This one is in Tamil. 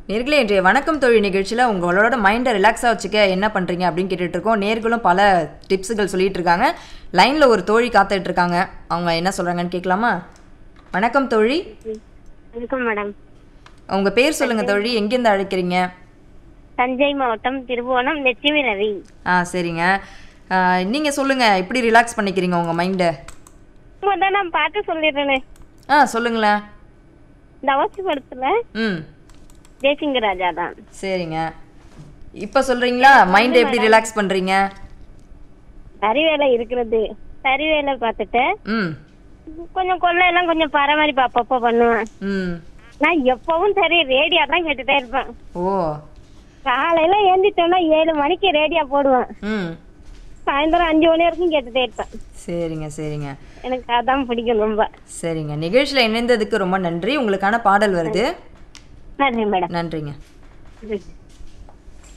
நேர்களே இன்றைய வணக்கம் தொழில் நிகழ்ச்சியில் உங்களோட மைண்டை ரிலாக்ஸாக வச்சுக்க என்ன பண்ணுறீங்க அப்படின்னு கேட்டுட்டு இருக்கோம் நேர்களும் பல டிப்ஸுகள் சொல்லிட்டு இருக்காங்க லைனில் ஒரு தோழி காத்துட்டு இருக்காங்க அவங்க என்ன சொல்கிறாங்கன்னு கேட்கலாமா வணக்கம் தோழி வணக்கம் மேடம் உங்கள் பேர் சொல்லுங்கள் தோழி எங்கேருந்து அழைக்கிறீங்க தஞ்சை மாவட்டம் திருபுவனம் லட்சுமி ரவி ஆ சரிங்க நீங்கள் சொல்லுங்கள் எப்படி ரிலாக்ஸ் பண்ணிக்கிறீங்க உங்கள் மைண்டை தான் நான் பாட்டு சொல்லிடுறேனே ஆ சொல்லுங்களேன் இந்த அவசி படத்துல ம் தேசிங்க ராஜா தான் சரிங்க இப்போ சொல்கிறீங்களா மைண்டை எப்படி ரிலாக்ஸ் பண்ணுறீங்க தறி வேலை இருக்கிறது தறி வேலை பார்த்துட்டு ம் கொஞ்சம் கொள்ளை எல்லாம் கொஞ்சம் பராமரிப்பு அப்பப்போ பண்ணுவேன் ம் நான் எப்பவும் சரி ரேடியோ தான் கேட்டுட்டே இருப்பேன் ஓ காலையில ஏந்திட்டோம்னா ஏழு மணிக்கு ரேடியோ போடுவேன் ம் சாயந்தரம் அஞ்சு மணி வரைக்கும் கேட்டுட்டே இருப்பேன் சரிங்க சரிங்க எனக்கு அதான் பிடிக்கும் ரொம்ப சரிங்க நிகழ்ச்சியில் இணைந்ததுக்கு ரொம்ப நன்றி உங்களுக்கான பாடல் வருது நன்றி மேடம் நன்றிங்க